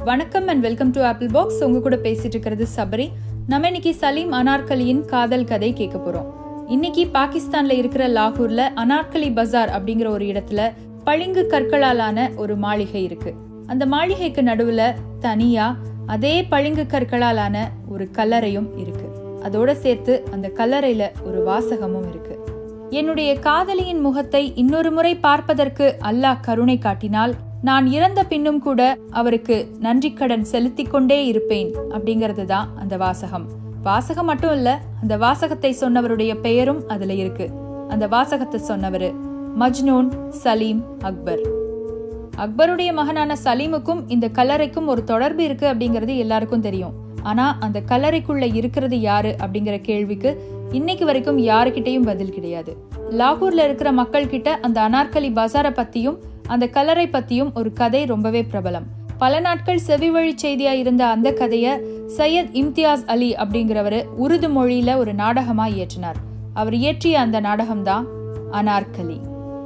வணக்கம் and welcome to Apple box உங்க கூட பேசிட்டு இருக்கிறது சபரி நம்ம இன்னைக்கு சலீம் அனார்கலியின் காதல் கதை கேட்க போறோம் இன்னைக்கு பாகிஸ்தான்ல இருக்கிற லாகூர்ல அனார்கலி பஜார் அப்படிங்கிற ஒரு இடத்துல பளிங்கு கற்களாலான ஒரு மாளிகை இருக்கு அந்த மாளிகைக்கு நடுவுல தனியா அதே பளிங்கு கற்களாலான ஒரு கல்லறையும் இருக்கு அதோட சேர்த்து அந்த கல்லறையில ஒரு வாசகமும் இருக்கு என்னுடைய காதலியின் முகத்தை இன்னொரு முறை பார்ப்பதற்கு அல்லாஹ் கருணை காட்டினால் நான் இறந்த பின்னும் கூட அவருக்கு நன்றிக்கடன் செலுத்திக் கொண்டே இருப்பேன் அப்படிங்கிறது தான் அந்த வாசகம் வாசகம் மட்டும் இல்ல அந்த வாசகத்தை சொன்னவருடைய பெயரும் அதுல இருக்கு அந்த வாசகத்தை சொன்னவரு மஜ்னூன் சலீம் அக்பர் அக்பருடைய மகனான சலீமுக்கும் இந்த கல்லறைக்கும் ஒரு தொடர்பு இருக்கு அப்படிங்கிறது எல்லாருக்கும் தெரியும் ஆனா அந்த கல்லறைக்குள்ள இருக்கிறது யாரு அப்படிங்கிற கேள்விக்கு இன்னைக்கு வரைக்கும் யாருக்கிட்டையும் பதில் கிடையாது லாகூர்ல இருக்கிற மக்கள் கிட்ட அந்த அனார்கலி பசாரை பத்தியும் அந்த கல்லறை பத்தியும் ஒரு கதை ரொம்பவே பிரபலம் பல நாட்கள் செவி வழி செய்தியா இருந்த அந்த கதைய சையத் இம்தியாஸ் அலி அப்படிங்கிறவரு உருது மொழியில ஒரு நாடகமா இயற்றினார் அவர் இயற்றிய அந்த நாடகம்தான் அனார்கலி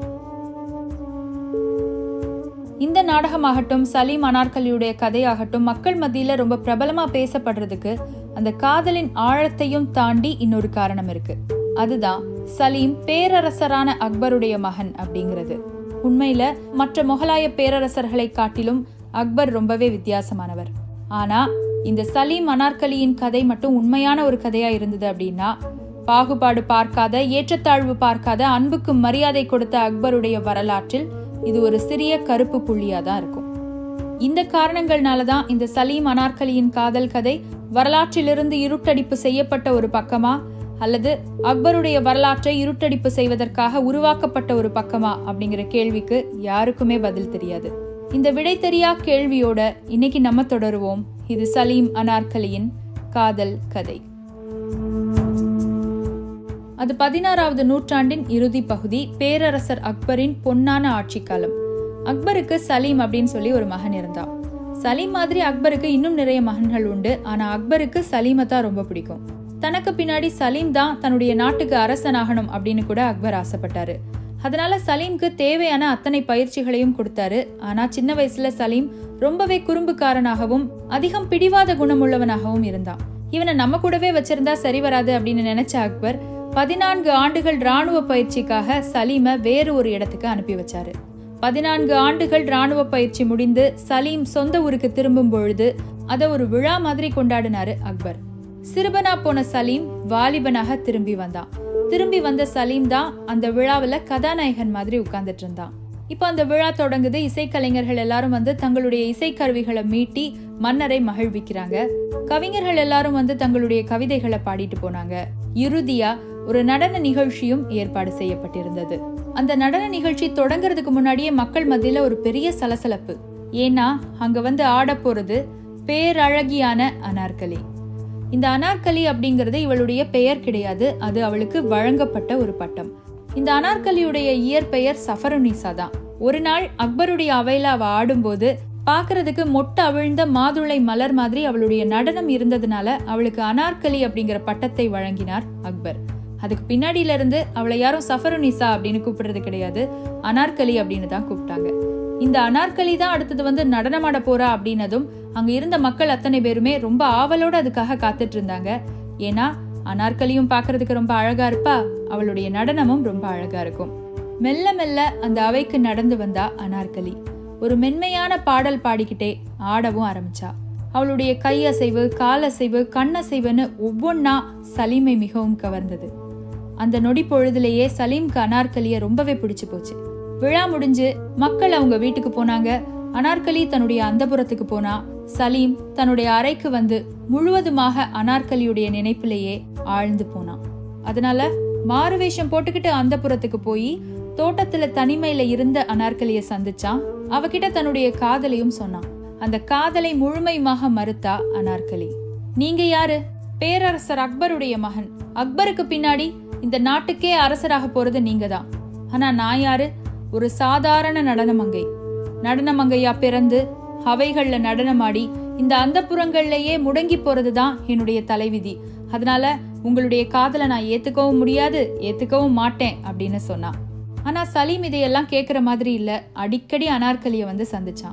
இந்த நாடகமாகட்டும் சலீம் அனார்கலியுடைய கதையாகட்டும் மக்கள் மத்தியில ரொம்ப பிரபலமா பேசப்படுறதுக்கு அந்த காதலின் ஆழத்தையும் தாண்டி இன்னொரு காரணம் இருக்கு அதுதான் சலீம் பேரரசரான அக்பருடைய மகன் அப்படிங்கிறது உண்மையில மற்ற முகலாய பேரரசர்களை காட்டிலும் அக்பர் ரொம்பவே வித்தியாசமானவர் ஆனா இந்த சலீம் அனார்கலியின் கதை மட்டும் உண்மையான ஒரு கதையா இருந்தது அப்படின்னா பாகுபாடு பார்க்காத ஏற்றத்தாழ்வு பார்க்காத அன்புக்கு மரியாதை கொடுத்த அக்பருடைய வரலாற்றில் இது ஒரு சிறிய கருப்பு புள்ளியா தான் இருக்கும் இந்த காரணங்கள்னால தான் இந்த சலீம் அனார்கலியின் காதல் கதை வரலாற்றிலிருந்து இருட்டடிப்பு செய்யப்பட்ட ஒரு பக்கமா அல்லது அக்பருடைய வரலாற்றை இருட்டடிப்பு செய்வதற்காக உருவாக்கப்பட்ட ஒரு பக்கமா அப்படிங்கிற கேள்விக்கு யாருக்குமே பதில் தெரியாது இந்த விடை தெரியா கேள்வியோட இன்னைக்கு நம்ம தொடருவோம் இது சலீம் அனார்கலியின் காதல் கதை அது பதினாறாவது நூற்றாண்டின் இறுதி பகுதி பேரரசர் அக்பரின் பொன்னான ஆட்சி காலம் அக்பருக்கு சலீம் அப்படின்னு சொல்லி ஒரு மகன் இருந்தான் சலீம் மாதிரி அக்பருக்கு இன்னும் நிறைய மகன்கள் உண்டு ஆனா அக்பருக்கு சலீமை தான் ரொம்ப பிடிக்கும் தனக்கு பின்னாடி சலீம் தான் தன்னுடைய நாட்டுக்கு அரசனாகணும் அப்படின்னு கூட அக்பர் ஆசைப்பட்டாரு அதனால சலீம்க்கு தேவையான அத்தனை பயிற்சிகளையும் கொடுத்தாரு ஆனா சின்ன வயசுல சலீம் ரொம்பவே குறும்புக்காரனாகவும் அதிகம் பிடிவாத குணமுள்ளவனாகவும் இருந்தான் இவனை நம்ம கூடவே வச்சிருந்தா சரி வராது அப்படின்னு நினைச்ச அக்பர் பதினான்கு ஆண்டுகள் ராணுவ பயிற்சிக்காக சலீமை வேறு ஒரு இடத்துக்கு அனுப்பி வச்சாரு பதினான்கு ஆண்டுகள் ராணுவ பயிற்சி முடிந்து சலீம் சொந்த ஊருக்கு திரும்பும் பொழுது அதை ஒரு விழா மாதிரி கொண்டாடினாரு அக்பர் சிறுபனா போன சலீம் வாலிபனாக திரும்பி வந்தான் திரும்பி வந்த சலீம் தான் அந்த விழாவில் கதாநாயகன் மாதிரி உட்கார்ந்துட்டு இருந்தான் இப்போ அந்த விழா தொடங்குது இசைக்கலைஞர்கள் எல்லாரும் வந்து தங்களுடைய இசைக்கருவிகளை மீட்டி மன்னரை மகிழ்விக்கிறாங்க கவிஞர்கள் எல்லாரும் வந்து தங்களுடைய கவிதைகளை பாடிட்டு போனாங்க இறுதியா ஒரு நடன நிகழ்ச்சியும் ஏற்பாடு செய்யப்பட்டிருந்தது அந்த நடன நிகழ்ச்சி தொடங்குறதுக்கு முன்னாடியே மக்கள் மத்தியில ஒரு பெரிய சலசலப்பு ஏன்னா அங்க வந்து ஆட போறது பேரழகியான அனார்கலி இந்த அனார்கலி அப்படிங்கிறது இவளுடைய பெயர் கிடையாது அது அவளுக்கு வழங்கப்பட்ட ஒரு பட்டம் இந்த அனார்கலியுடைய இயற்பெயர் சஃபருனிசா தான் ஒரு நாள் அக்பருடைய அவையில அவ ஆடும்போது பாக்குறதுக்கு மொட்டை அவிழ்ந்த மாதுளை மலர் மாதிரி அவளுடைய நடனம் இருந்ததுனால அவளுக்கு அனார்கலி அப்படிங்கிற பட்டத்தை வழங்கினார் அக்பர் அதுக்கு பின்னாடியில இருந்து அவளை யாரும் சஃபருனிசா அப்படின்னு கூப்பிடுறது கிடையாது அனார்கலி அப்படின்னு தான் கூப்பிட்டாங்க இந்த அனார்கலி தான் அடுத்தது வந்து நடனமாட போறா அப்படின்னதும் அங்க இருந்த மக்கள் அத்தனை பேருமே ரொம்ப ஆவலோட அதுக்காக காத்துட்டு இருந்தாங்க ஏன்னா அனார்கலியும் பாக்குறதுக்கு ரொம்ப அழகா இருப்பா அவளுடைய நடனமும் ரொம்ப அழகா இருக்கும் மெல்ல மெல்ல அந்த அவைக்கு நடந்து வந்தா அனார்கலி ஒரு மென்மையான பாடல் பாடிக்கிட்டே ஆடவும் ஆரம்பிச்சா அவளுடைய கையசைவு காலசைவு கண்ணசைவுன்னு ஒவ்வொன்னா சலீமை மிகவும் கவர்ந்தது அந்த நொடி பொழுதுலேயே சலீம்க்கு அனார்கலிய ரொம்பவே பிடிச்சு போச்சு விழா முடிஞ்சு மக்கள் அவங்க வீட்டுக்கு போனாங்க அனார்கலி தன்னுடைய அந்தபுரத்துக்கு போனா சலீம் தன்னுடைய அறைக்கு வந்து முழுவதுமாக அனார்கலியுடைய நினைப்பிலேயே ஆழ்ந்து போனான் அதனால மாறுவேஷம் போட்டுக்கிட்டு அந்தபுரத்துக்கு போய் தோட்டத்துல தனிமையில இருந்த அனார்கலிய சந்திச்சான் அவகிட்ட தன்னுடைய காதலையும் சொன்னான் அந்த காதலை முழுமையுமாக மறுத்தா அனார்கலி நீங்க யாரு பேரரசர் அக்பருடைய மகன் அக்பருக்கு பின்னாடி இந்த நாட்டுக்கே அரசராக போறது நீங்க தான் ஆனா நான் யாரு ஒரு சாதாரண நடனமங்கை நடனமங்கையா பிறந்து அவைகள்ல நடனமாடி இந்த அந்தப்புறங்கள்லயே முடங்கி போறதுதான் என்னுடைய தலைவிதி அதனால உங்களுடைய காதலை நான் ஏத்துக்கவும் முடியாது ஏத்துக்கவும் மாட்டேன் அப்படின்னு சொன்னான் ஆனா சலீம் இதையெல்லாம் கேக்குற மாதிரி இல்ல அடிக்கடி அனார்கலிய வந்து சந்திச்சான்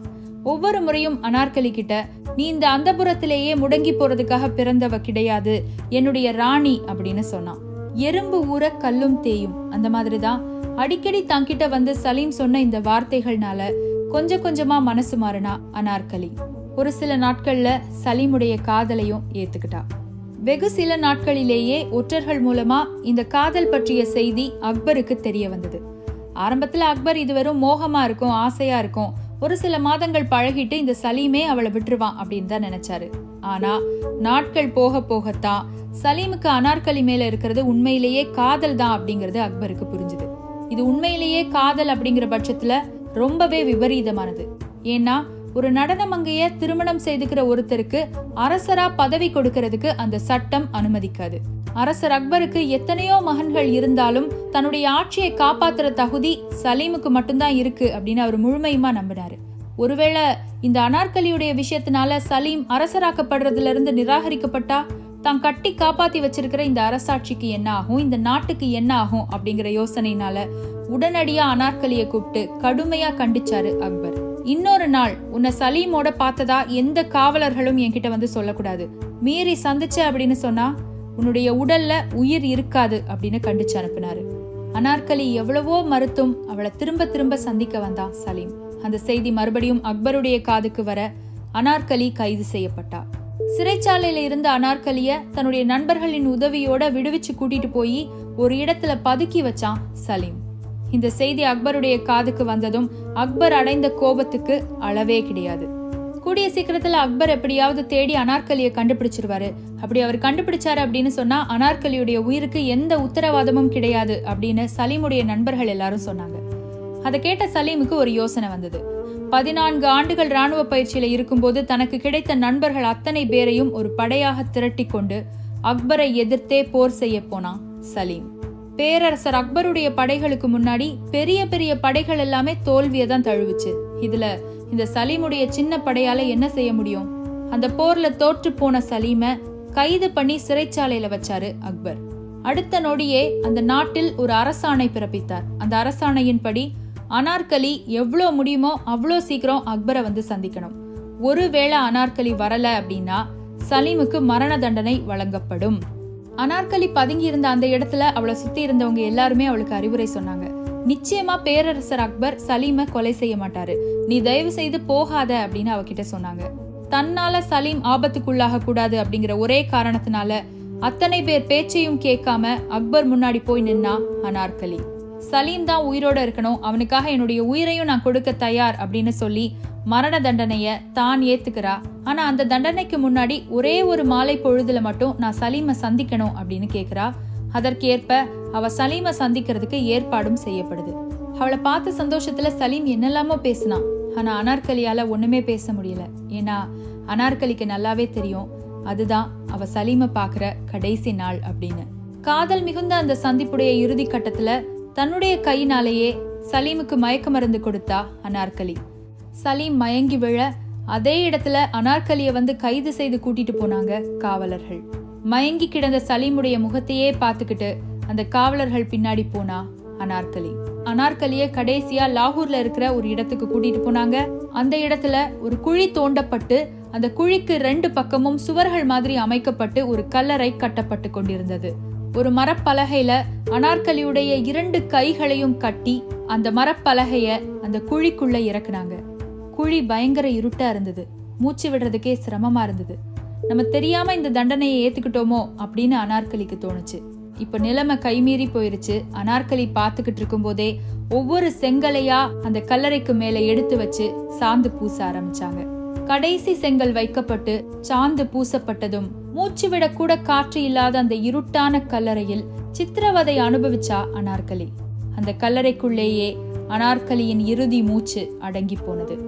ஒவ்வொரு முறையும் அனார்கலி கிட்ட நீ இந்த அந்தபுரத்திலேயே முடங்கி போறதுக்காக பிறந்தவ கிடையாது என்னுடைய ராணி அப்படின்னு சொன்னான் எறும்பு ஊற கல்லும் தேயும் அந்த மாதிரிதான் அடிக்கடி தங்கிட்ட வந்து சலீம் சொன்ன இந்த வார்த்தைகள்னால கொஞ்சம் கொஞ்சமா மனசு மாறினா அனார்கலி ஒரு சில நாட்கள்ல சலீமுடைய காதலையும் ஏத்துக்கிட்டா வெகு சில நாட்களிலேயே ஒற்றர்கள் மூலமா இந்த காதல் பற்றிய செய்தி அக்பருக்கு தெரிய வந்தது ஆரம்பத்துல அக்பர் இது வெறும் மோகமா இருக்கும் ஆசையா இருக்கும் ஒரு சில மாதங்கள் பழகிட்டு இந்த சலீமே அவளை விட்டுருவான் அப்படின்னு தான் நினைச்சாரு ஆனா நாட்கள் போக போகத்தான் சலீமுக்கு அனார்கலி மேல இருக்கிறது உண்மையிலேயே காதல் தான் அப்படிங்கிறது அக்பருக்கு புரிஞ்சுது இது உண்மையிலேயே காதல் அப்படிங்கிற பட்சத்துல ரொம்பவே விபரீதமானது ஏன்னா ஒரு நடன மங்கைய திருமணம் செய்துக்கிற ஒருத்தருக்கு அரசரா பதவி கொடுக்கறதுக்கு அந்த சட்டம் அனுமதிக்காது அரசர் அக்பருக்கு எத்தனையோ மகன்கள் இருந்தாலும் தன்னுடைய ஆட்சியை காப்பாத்துற தகுதி சலீமுக்கு மட்டும்தான் இருக்கு அப்படின்னு அவர் முழுமையுமா நம்பினாரு ஒருவேளை இந்த அனார்கலியுடைய விஷயத்தினால சலீம் அரசராக்கப்படுறதுல இருந்து நிராகரிக்கப்பட்டா தான் கட்டி காப்பாத்தி வச்சிருக்கிற இந்த அரசாட்சிக்கு என்ன ஆகும் இந்த நாட்டுக்கு என்ன ஆகும் அப்படிங்கிற யோசனைனால உடனடியா அனார்கலிய கூப்பிட்டு கடுமையா கண்டிச்சாரு அக்பர் இன்னொரு நாள் உன்னை சலீமோட பார்த்ததா எந்த காவலர்களும் என்கிட்ட வந்து சொல்லக்கூடாது மீறி சந்திச்ச அப்படின்னு சொன்னா உன்னுடைய உடல்ல உயிர் இருக்காது அப்படின்னு கண்டிச்சு அனுப்பினாரு அனார்கலி எவ்வளவோ மறுத்தும் அவளை திரும்ப திரும்ப சந்திக்க வந்தான் சலீம் அந்த செய்தி மறுபடியும் அக்பருடைய காதுக்கு வர அனார்கலி கைது செய்யப்பட்டா சிறைச்சாலையில இருந்த அனார்கலிய தன்னுடைய நண்பர்களின் உதவியோட விடுவிச்சு கூட்டிட்டு போய் ஒரு இடத்துல பதுக்கி வச்சான் சலீம் இந்த செய்தி அக்பருடைய காதுக்கு வந்ததும் அக்பர் அடைந்த கோபத்துக்கு அளவே கிடையாது கூடிய சீக்கிரத்துல அக்பர் எப்படியாவது தேடி அனார்கலியை கண்டுபிடிச்சிருவாரு அப்படி அவர் கண்டுபிடிச்சாரு அப்படின்னு சொன்னா அனார்கலியுடைய உயிருக்கு எந்த உத்தரவாதமும் கிடையாது அப்படின்னு சலீமுடைய நண்பர்கள் எல்லாரும் சொன்னாங்க அதை கேட்ட சலீமுக்கு ஒரு யோசனை வந்தது பதினான்கு ஆண்டுகள் ராணுவ பயிற்சியில இருக்கும்போது தனக்கு கிடைத்த நண்பர்கள் அத்தனை பேரையும் ஒரு படையாக திரட்டி கொண்டு அக்பரை எதிர்த்தே போர் செய்ய போனான் சலீம் பேரரசர் அக்பருடைய படைகளுக்கு முன்னாடி பெரிய பெரிய படைகள் எல்லாமே தோல்வியை தான் தழுவுச்சு இதுல இந்த சலீமுடைய சின்ன படையால என்ன செய்ய முடியும் அந்த போர்ல தோற்று போன சலீம கைது பண்ணி சிறைச்சாலையில வச்சாரு அக்பர் அடுத்த நொடியே அந்த நாட்டில் ஒரு அரசாணை பிறப்பித்தார் அந்த அரசாணையின்படி அனார்கலி எவ்வளோ முடியுமோ அவ்வளோ சீக்கிரம் அக்பரை வந்து சந்திக்கணும் ஒருவேளை அனார்கலி வரல அப்படின்னா சலீமுக்கு மரண தண்டனை வழங்கப்படும் அனார்கலி பதுங்கி இருந்த அந்த இடத்துல அவளை சுத்தி இருந்தவங்க எல்லாருமே அவளுக்கு அறிவுரை சொன்னாங்க நிச்சயமா பேரரசர் அக்பர் சலீமை கொலை செய்ய மாட்டாரு நீ தயவு செய்து போகாத அப்படின்னு அவகிட்ட சொன்னாங்க தன்னால சலீம் ஆபத்துக்குள்ளாக கூடாது அப்படிங்கிற ஒரே காரணத்தினால அத்தனை பேர் பேச்சையும் கேட்காம அக்பர் முன்னாடி போய் நின்னா அனார்கலி சலீம் தான் உயிரோட இருக்கணும் அவனுக்காக என்னுடைய உயிரையும் நான் கொடுக்க தயார் அப்படின்னு சொல்லி மரண தண்டனைய தான் ஏத்துக்கிறா ஆனா அந்த தண்டனைக்கு முன்னாடி ஒரே ஒரு மாலை பொழுதுல மட்டும் நான் சலீமை சந்திக்கணும் அப்படின்னு கேக்குறா அதற்கேற்ப அவ சலீமை சந்திக்கிறதுக்கு ஏற்பாடும் செய்யப்படுது அவளை பார்த்த சந்தோஷத்துல சலீம் என்னெல்லாமோ பேசினான் ஆனா அனார்கலியால ஒண்ணுமே பேச முடியல ஏன்னா அனார்கலிக்கு நல்லாவே தெரியும் அதுதான் அவ சலீமை பாக்குற கடைசி நாள் அப்படின்னு காதல் மிகுந்த அந்த சந்திப்புடைய இறுதி கட்டத்துல தன்னுடைய கையினாலேயே சலீமுக்கு மயக்க மருந்து கொடுத்தா அனார்கலி சலீம் மயங்கி விழ அதே இடத்துல அனார்கலிய வந்து கைது செய்து கூட்டிட்டு போனாங்க காவலர்கள் மயங்கி கிடந்த சலீமுடைய முகத்தையே பார்த்துக்கிட்டு அந்த காவலர்கள் பின்னாடி போனா அனார்கலி அனார்கலிய கடைசியா லாகூர்ல இருக்கிற ஒரு இடத்துக்கு கூட்டிட்டு போனாங்க அந்த இடத்துல ஒரு குழி தோண்டப்பட்டு அந்த குழிக்கு ரெண்டு பக்கமும் சுவர்கள் மாதிரி அமைக்கப்பட்டு ஒரு கல்லறை கட்டப்பட்டு கொண்டிருந்தது ஒரு மரப்பலகையில அனார்கலியுடைய இரண்டு கைகளையும் கட்டி அந்த மரப்பலகைய அந்த குழிக்குள்ள இறக்குனாங்க குழி பயங்கர இருட்டா இருந்தது மூச்சு விடுறதுக்கே சிரமமா இருந்தது நம்ம தெரியாம இந்த தண்டனையை ஏத்துக்கிட்டோமோ அப்படின்னு அனார்கலிக்கு தோணுச்சு இப்ப நிலைமை கைமீறி போயிருச்சு அனார்கலி பாத்துக்கிட்டு இருக்கும் போதே ஒவ்வொரு செங்கலையா அந்த கல்லறைக்கு மேல எடுத்து வச்சு சாந்து பூச ஆரம்பிச்சாங்க கடைசி செங்கல் வைக்கப்பட்டு சாந்து பூசப்பட்டதும் மூச்சு விட கூட காற்று இல்லாத அந்த இருட்டான கல்லறையில் சித்திரவதை அனுபவிச்சா அனார்கலி அந்த கல்லறைக்குள்ளேயே அனார்கலியின் இறுதி மூச்சு அடங்கி போனது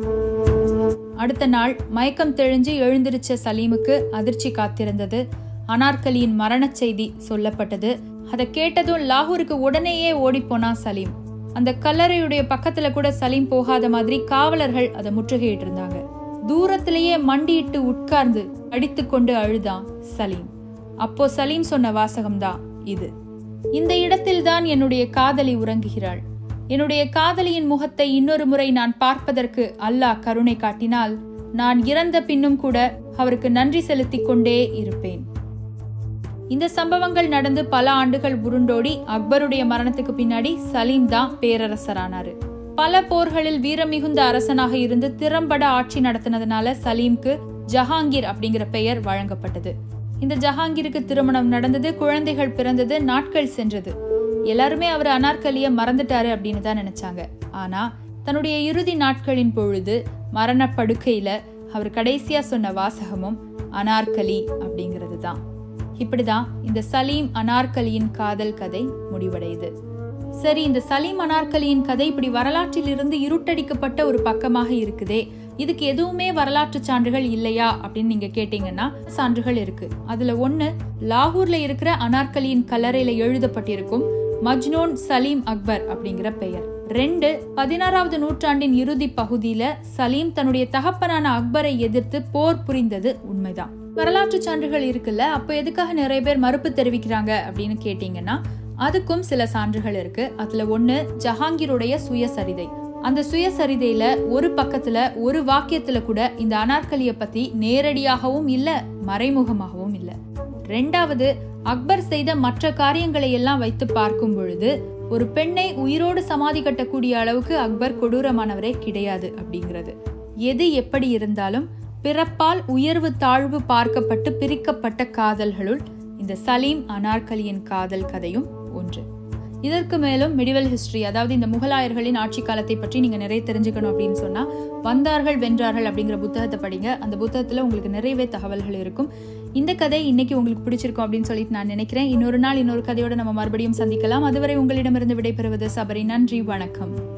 அடுத்த நாள் மயக்கம் தெளிஞ்சு எழுந்திருச்ச சலீமுக்கு அதிர்ச்சி காத்திருந்தது அனார்கலியின் மரணச் செய்தி சொல்லப்பட்டது அதை கேட்டதும் லாகூருக்கு உடனேயே ஓடிப்போனான் சலீம் அந்த கல்லறையுடைய பக்கத்துல கூட சலீம் போகாத மாதிரி காவலர்கள் அதை முற்றுகையிட்டு இருந்தாங்க தூரத்திலேயே மண்டியிட்டு உட்கார்ந்து அடித்துக்கொண்டு அழுதான் சலீம் அப்போ சலீம் சொன்ன வாசகம்தான் இது இந்த இடத்தில்தான் என்னுடைய காதலி உறங்குகிறாள் என்னுடைய காதலியின் முகத்தை இன்னொரு முறை நான் பார்ப்பதற்கு அல்லாஹ் கருணை காட்டினால் நான் இறந்த பின்னும் கூட அவருக்கு நன்றி செலுத்திக் கொண்டே இருப்பேன் இந்த சம்பவங்கள் நடந்து பல ஆண்டுகள் உருண்டோடி அக்பருடைய மரணத்துக்கு பின்னாடி சலீம் தான் பேரரசரானாரு பல போர்களில் வீரமிகுந்த அரசனாக இருந்து திறம்பட ஆட்சி நடத்தினதுனால சலீம்க்கு ஜஹாங்கீர் அப்படிங்கிற பெயர் வழங்கப்பட்டது இந்த ஜஹாங்கீருக்கு திருமணம் நடந்தது குழந்தைகள் பிறந்தது நாட்கள் சென்றது எல்லாருமே அவர் அனார்கலிய மறந்துட்டாரு அப்படின்னு தான் நினைச்சாங்க ஆனா தன்னுடைய இறுதி நாட்களின் பொழுது மரணப்படுக்கையில அவர் கடைசியா சொன்ன வாசகமும் அனார்கலி அப்படிங்கிறது தான் இப்படிதான் இந்த சலீம் அனார்கலியின் காதல் கதை முடிவடையுது சரி இந்த சலீம் அனார்கலியின் கதை இப்படி வரலாற்றில் இருந்து இருட்டடிக்கப்பட்ட ஒரு பக்கமாக இருக்குதே இதுக்கு எதுவுமே வரலாற்று சான்றுகள் இல்லையா அப்படின்னு நீங்க கேட்டீங்கன்னா சான்றுகள் இருக்கு அதுல ஒண்ணு லாகூர்ல இருக்கிற அனார்கலியின் கல்லறையில எழுதப்பட்டிருக்கும் மஜ்னோன் சலீம் அக்பர் அப்படிங்கிற பெயர் ரெண்டு பதினாறாவது நூற்றாண்டின் இறுதி பகுதியில சலீம் தன்னுடைய தகப்பனான அக்பரை எதிர்த்து போர் புரிந்தது உண்மைதான் வரலாற்று சான்றுகள் இருக்குல்ல அப்ப எதுக்காக நிறைய பேர் மறுப்பு தெரிவிக்கிறாங்க அப்படின்னு கேட்டீங்கன்னா அதுக்கும் சில சான்றுகள் இருக்கு அதுல ஒண்ணு ஜஹாங்கீருடைய சுயசரிதை அந்த சுயசரிதையில ஒரு பக்கத்துல ஒரு வாக்கியத்துல கூட இந்த அனார்கலிய பத்தி நேரடியாகவும் இல்ல மறைமுகமாகவும் இல்ல ரெண்டாவது அக்பர் செய்த மற்ற காரியங்களை எல்லாம் வைத்து பார்க்கும் பொழுது ஒரு பெண்ணை உயிரோடு சமாதி கட்டக்கூடிய அளவுக்கு அக்பர் கொடூரமானவரே கிடையாது அப்படிங்கிறது எது எப்படி இருந்தாலும் பிறப்பால் உயர்வு தாழ்வு பார்க்கப்பட்டு பிரிக்கப்பட்ட காதல்களுள் இந்த சலீம் அனார்கலியின் காதல் கதையும் ஒன்று இதற்கு மேலும் மிடிவல் ஹிஸ்டரி அதாவது இந்த முகலாயர்களின் ஆட்சி காலத்தை பற்றி நீங்க நிறைய தெரிஞ்சுக்கணும் அப்படின்னு சொன்னா வந்தார்கள் வென்றார்கள் அப்படிங்கிற புத்தகத்தை படிங்க அந்த புத்தகத்துல உங்களுக்கு நிறையவே தகவல்கள் இருக்கும் இந்த கதை இன்னைக்கு உங்களுக்கு பிடிச்சிருக்கும் அப்படின்னு சொல்லிட்டு நான் நினைக்கிறேன் இன்னொரு நாள் இன்னொரு கதையோட நம்ம மறுபடியும் சந்திக்கலாம் அதுவரை உங்களிடமிருந்து விடைபெறுவது சபரி நன்றி வணக்கம்